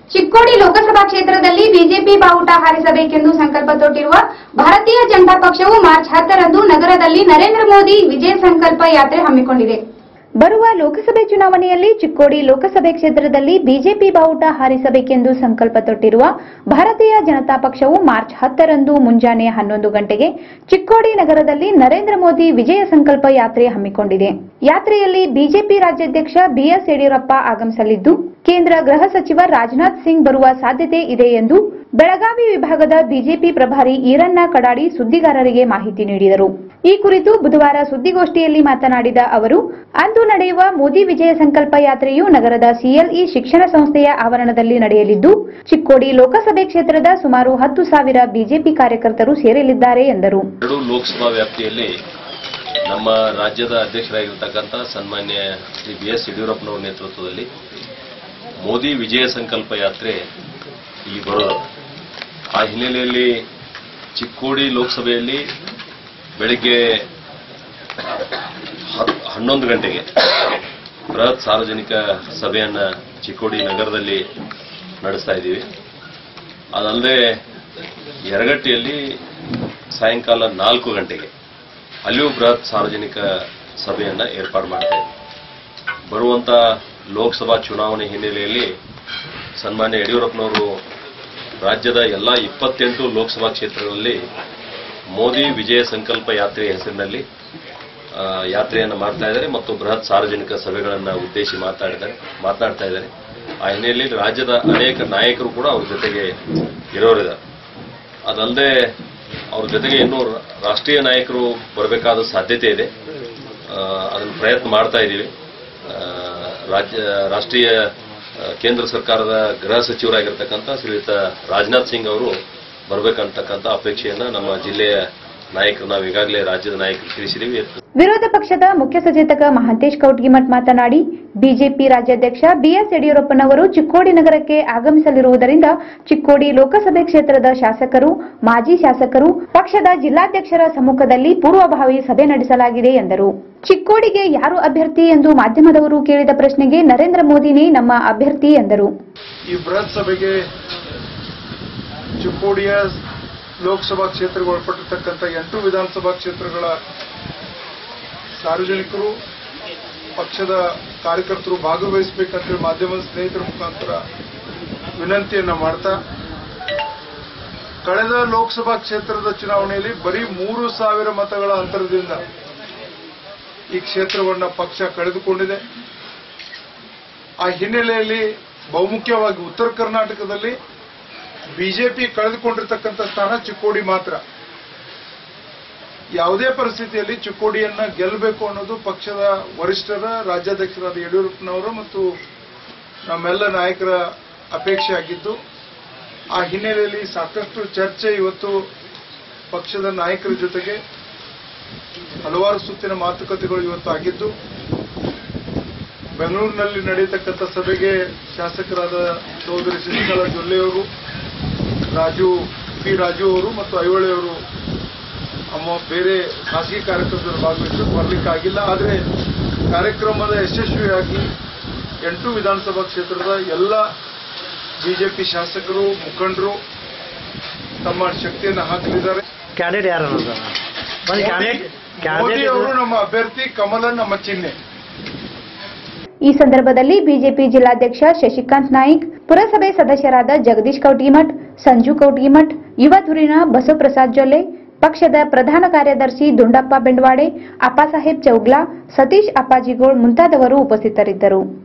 ಚಿಕ್ಕೋಡಿ ಲೋಕಸಭಾ ಕ್ಷೇತ್ರದಲ್ಲಿ ಬಿಜೆಪಿ ಬಾವುಟ ಹಾರಿಸಬೇಕೆಂದು ಸಂಕಲ್ಪ ತೊಟ್ಟಿರುವ ಭಾರತೀಯ ಜನತಾ ಪಕ್ಷವು ಮಾರ್ಚ್ ಹತ್ತರಂದು ನಗರದಲ್ಲಿ ನರೇಂದ್ರ ಮೋದಿ ವಿಜಯ ಸಂಕಲ್ಪ ಯಾತ್ರೆ ಹಮ್ಮಿಕೊಂಡಿದೆ ಬರುವ ಲೋಕಸಭೆ ಚುನಾವಣೆಯಲ್ಲಿ ಚಿಕ್ಕೋಡಿ ಲೋಕಸಭೆ ಕ್ಷೇತ್ರದಲ್ಲಿ ಬಿಜೆಪಿ ಬಾವುಟ ಹಾರಿಸಬೇಕೆಂದು ಸಂಕಲ್ಪ ತೊಟ್ಟಿರುವ ಭಾರತೀಯ ಜನತಾ ಪಕ್ಷವು ಮಾರ್ಚ್ ಹತ್ತರಂದು ಮುಂಜಾನೆ ಹನ್ನೊಂದು ಗಂಟೆಗೆ ಚಿಕ್ಕೋಡಿ ನಗರದಲ್ಲಿ ನರೇಂದ್ರ ಮೋದಿ ವಿಜಯ ಸಂಕಲ್ಪ ಯಾತ್ರೆ ಹಮ್ಮಿಕೊಂಡಿದೆ ಯಾತ್ರೆಯಲ್ಲಿ ಬಿಜೆಪಿ ರಾಜ್ಯಾಧ್ಯಕ್ಷ ಬಿಎಸ್ ಯಡಿಯೂರಪ್ಪ ಆಗಮಿಸಲಿದ್ದು ಕೇಂದ್ರ ಗೃಹ ಸಚಿವ ರಾಜನಾಥ್ ಸಿಂಗ್ ಬರುವ ಸಾಧ್ಯತೆ ಇದೆ ಎಂದು ಬೆಳಗಾವಿ ವಿಭಾಗದ ಬಿಜೆಪಿ ಪ್ರಭಾರಿ ಈರಣ್ಣ ಕಡಾಡಿ ಸುದ್ದಿಗಾರರಿಗೆ ಮಾಹಿತಿ ನೀಡಿದರು ಈ ಕುರಿತು ಬುಧವಾರ ಸುದ್ದಿಗೋಷ್ಠಿಯಲ್ಲಿ ಮಾತನಾಡಿದ ಅವರು ಅಂದು ನಡೆಯುವ ಮೋದಿ ವಿಜಯ ಸಂಕಲ್ಪ ಯಾತ್ರೆಯು ನಗರದ ಸಿಎಲ್ಇ ಶಿಕ್ಷಣ ಸಂಸ್ಥೆಯ ಆವರಣದಲ್ಲಿ ನಡೆಯಲಿದ್ದು ಚಿಕ್ಕೋಡಿ ಲೋಕಸಭೆ ಕ್ಷೇತ್ರದ ಸುಮಾರು ಹತ್ತು ಸಾವಿರ ಬಿಜೆಪಿ ಕಾರ್ಯಕರ್ತರು ಸೇರಲಿದ್ದಾರೆ ಎಂದರು ಎರಡು ಲೋಕಸಭಾ ವ್ಯಾಪ್ತಿಯಲ್ಲಿ ನಮ್ಮ ರಾಜ್ಯದ ಅಧ್ಯಕ್ಷರಾಗಿರ್ತಕ್ಕಂಥ ಸನ್ಮಾನ್ಯ ಶ್ರೀ ಬಿ ಎಸ್ ಯಡಿಯೂರಪ್ಪನವರ ನೇತೃತ್ವದಲ್ಲಿ ಮೋದಿ ವಿಜಯ ಸಂಕಲ್ಪ ಯಾತ್ರೆ ಇಲ್ಲಿ ಬರೋದು ಆ ಹಿನ್ನೆಲೆಯಲ್ಲಿ ಚಿಕ್ಕೋಡಿ ಲೋಕಸಭೆಯಲ್ಲಿ ಬೆಳಿಗ್ಗೆ ಹತ್- ಹನ್ನೊಂದು ಗಂಟೆಗೆ ಬೃಹತ್ ಸಾರ್ವಜನಿಕ ಸಭೆಯನ್ನು ಚಿಕ್ಕೋಡಿ ನಗರದಲ್ಲಿ ನಡೆಸ್ತಾ ಇದ್ದೀವಿ ಅದಲ್ಲದೆ ಯರಗಟ್ಟಿಯಲ್ಲಿ ಸಾಯಂಕಾಲ ನಾಲ್ಕು ಗಂಟೆಗೆ ಅಲ್ಲಿಯೂ ಬೃಹತ್ ಸಾರ್ವಜನಿಕ ಸಭೆಯನ್ನು ಏರ್ಪಾಡು ಮಾಡ್ತಾ ಇದ್ದೀವಿ ಬರುವಂತ ಲೋಕಸಭಾ ಚುನಾವಣೆ ಹಿನ್ನೆಲೆಯಲ್ಲಿ ಸನ್ಮಾನ್ಯ ಯಡಿಯೂರಪ್ಪನವರು ರಾಜ್ಯದ ಎಲ್ಲ ಇಪ್ಪತ್ತೆಂಟು ಲೋಕಸಭಾ ಕ್ಷೇತ್ರಗಳಲ್ಲಿ ಮೋದಿ ವಿಜಯ ಸಂಕಲ್ಪ ಯಾತ್ರೆ ಹೆಸರಿನಲ್ಲಿ ಆ, ಯಾತ್ರೆಯನ್ನು ಮಾಡ್ತಾ ಇದ್ದಾರೆ ಮತ್ತು ಬೃಹತ್ ಸಾರ್ವಜನಿಕ ಸಭೆಗಳನ್ನು ಉದ್ದೇಶಿ ಮಾತಾಡಿದ್ದಾರೆ ಮಾತನಾಡ್ತಾ ಇದ್ದಾರೆ ಆ ಹಿನ್ನೆಲೆಯಲ್ಲಿ ರಾಜ್ಯದ ಅನೇಕ ನಾಯಕರು ಕೂಡ ಅವ್ರ ಜೊತೆಗೆ ಇರೋರಿದ್ದಾರೆ ಅದಲ್ಲದೆ ಅವ್ರ ಜೊತೆಗೆ ಇನ್ನೂ ರಾಷ್ಟ್ರೀಯ ನಾಯಕರು ಬರಬೇಕಾದ ಸಾಧ್ಯತೆ ಇದೆ ಆ, ಅದನ್ನು ಪ್ರಯತ್ನ ಮಾಡ್ತಾ ಇದ್ದೀವಿ ಆ, ರಾಜ್ಯ ರಾಷ್ಟ್ರೀಯ ಆ, ಕೇಂದ್ರ ಸರ್ಕಾರದ ಗೃಹ ಸಚಿವರಾಗಿರ್ತಕ್ಕಂಥ ಶ್ರೀಯುತ ರಾಜನಾಥ್ ಸಿಂಗ್ ಅವರು ಬರಬೇಕಂತಕ್ಕಂಥ ಅಪೇಕ್ಷೆಯನ್ನ ನಮ್ಮ ಜಿಲ್ಲೆಯ ನಾಯಕರು ನಾವು ಈಗಾಗಲೇ ರಾಜ್ಯದ ನಾಯಕರು ತಿಳಿಸಿದ್ದೀವಿ ವಿರೋಧ ಪಕ್ಷದ ಮುಖ್ಯ ಸಚೇತಕ ಮಹಾಂತೇಶ್ ಕೌಟ್ಗಿಮಠ್ ಮಾತನಾಡಿ ಬಿಜೆಪಿ ರಾಜ್ಯಾಧ್ಯಕ್ಷ ಬಿಎಸ್ ಯಡಿಯೂರಪ್ಪನವರು ಚಿಕ್ಕೋಡಿ ನಗರಕ್ಕೆ ಆಗಮಿಸಲಿರುವುದರಿಂದ ಚಿಕ್ಕೋಡಿ ಲೋಕಸಭೆ ಕ್ಷೇತ್ರದ ಶಾಸಕರು ಮಾಜಿ ಶಾಸಕರು ಪಕ್ಷದ ಜಿಲ್ಲಾಧ್ಯಕ್ಷರ ಸಮ್ಮುಖದಲ್ಲಿ ಪೂರ್ವಭಾವಿ ಸಭೆ ನಡೆಸಲಾಗಿದೆ ಎಂದರು ಚಿಕ್ಕೋಡಿಗೆ ಯಾರು ಅಭ್ಯರ್ಥಿ ಎಂದು ಮಾಧ್ಯಮದವರು ಕೇಳಿದ ಪ್ರಶ್ನೆಗೆ ನರೇಂದ್ರ ಮೋದಿನೇ ನಮ್ಮ ಅಭ್ಯರ್ಥಿ ಎಂದರು ಈ ಬೃಹತ್ ಸಭೆಗೆ ಚಿಕ್ಕೋಡಿಯ ಲೋಕಸಭಾ ಕ್ಷೇತ್ರಕ್ಕೆ ಒಳಪಟ್ಟಿರ್ತಕ್ಕಂಥ ಎಂಟು ವಿಧಾನಸಭಾ ಕ್ಷೇತ್ರಗಳ ಸಾರ್ವಜನಿಕರು ಪಕ್ಷದ ಕಾರ್ಯಕರ್ತರು ಭಾಗವಹಿಸಬೇಕಂತೇಳಿ ಮಾಧ್ಯಮದ ಸ್ನೇಹಿತರ ಮುಖಾಂತರ ವಿನಂತಿಯನ್ನ ಮಾಡ್ತಾ ಕಳೆದ ಲೋಕಸಭಾ ಕ್ಷೇತ್ರದ ಚುನಾವಣೆಯಲ್ಲಿ ಬರೀ ಮೂರು ಸಾವಿರ ಮತಗಳ ಅಂತರದಿಂದ ಈ ಕ್ಷೇತ್ರವನ್ನ ಪಕ್ಷ ಕಳೆದುಕೊಂಡಿದೆ ಆ ಹಿನ್ನೆಲೆಯಲ್ಲಿ ಬಹುಮುಖ್ಯವಾಗಿ ಉತ್ತರ ಕರ್ನಾಟಕದಲ್ಲಿ ಬಿಜೆಪಿ ಕಳೆದುಕೊಂಡಿರ್ತಕ್ಕಂಥ ಸ್ಥಾನ ಚಿಕ್ಕೋಡಿ ಮಾತ್ರ ಯಾವುದೇ ಪರಿಸ್ಥಿತಿಯಲ್ಲಿ ಚಿಕ್ಕೋಡಿಯನ್ನ ಗೆಲ್ಲಬೇಕು ಅನ್ನೋದು ಪಕ್ಷದ ವರಿಷ್ಠರ ರಾಜ್ಯಾಧ್ಯಕ್ಷರಾದ ಯಡಿಯೂರಪ್ಪನವರ ಮತ್ತು ನಮ್ಮೆಲ್ಲ ನಾಯಕರ ಅಪೇಕ್ಷೆ ಆಗಿದ್ದು ಆ ಹಿನ್ನೆಲೆಯಲ್ಲಿ ಸಾಕಷ್ಟು ಚರ್ಚೆ ಇವತ್ತು ಪಕ್ಷದ ನಾಯಕರ ಜೊತೆಗೆ ಹಲವಾರು ಸುತ್ತಿನ ಮಾತುಕತೆಗಳು ಇವತ್ತು ಆಗಿದ್ದು ಬೆಂಗಳೂರಿನಲ್ಲಿ ನಡೆಯತಕ್ಕಂಥ ಸಭೆಗೆ ಶಾಸಕರಾದ ಚೌಧರಿ ಶಶಿಕಲಾ ಜೊಲ್ಲೆಯವರು ರಾಜು ಪಿ ರಾಜು ಅವರು ಮತ್ತು ಐಹೊಳೆ ಅವರು ಅಮ್ಮ ಬೇರೆ ಖಾಸಗಿ ಕಾರ್ಯಕ್ರಮದಲ್ಲಿ ಭಾಗವಹಿಸಿ ಬರಲಿಕ್ಕಾಗಿಲ್ಲ ಆದರೆ ಕಾರ್ಯಕ್ರಮದ ಯಶಸ್ವಿಯಾಗಿ ಎಂಟು ವಿಧಾನಸಭಾ ಕ್ಷೇತ್ರದ ಎಲ್ಲ ಬಿಜೆಪಿ ಶಾಸಕರು ಮುಖಂಡರು ತಮ್ಮ ಶಕ್ತಿಯನ್ನು ಹಾಕಲಿದ್ದಾರೆ ಕ್ಯಾಂಡಿಡೇಟ್ ಯಾರು ಅನ್ನೋದು ಒಂದು ಕ್ಯಾಂಡಿಡೇಟ್ ಮೋದಿ ಅವರು ಕ್ಯಾಂಡಿಡೇಟ್ ನಮ್ಮ ಅಭ್ಯರ್ಥಿ ಕಮಲ ನಮ್ಮ ಚಿಹ್ನೆ ಈ ಸಂದರ್ಭದಲ್ಲಿ ಬಿಜೆಪಿ ಜಿಲ್ಲಾಧ್ಯಕ್ಷ ಶಶಿಕಾಂತ್ ನಾಯ್ಕ್ ಪುರಸಭೆ ಸದಸ್ಯರಾದ ಜಗದೀಶ್ ಕೌಟಿಮಠ್ ಸಂಜು ಕೌಟಿಮಠ್ ಯುವ ಧುರೀಣ ಬಸವಪ್ರಸಾದ್ ಜೊಲ್ಲೆ ಪಕ್ಷದ ಪ್ರಧಾನ ಕಾರ್ಯದರ್ಶಿ ದುಂಡಪ್ಪ ಬೆಂಡವಾಡೆ ಅಪ್ಪಾಸಾಹೇಬ್ ಚೌಗ್ಲಾ ಸತೀಶ್ ಅಪ್ಪಾಜಿಗೋಳ್ ಮುಂತಾದವರು ಉಪಸ್ಥಿತರಿದ್ದರು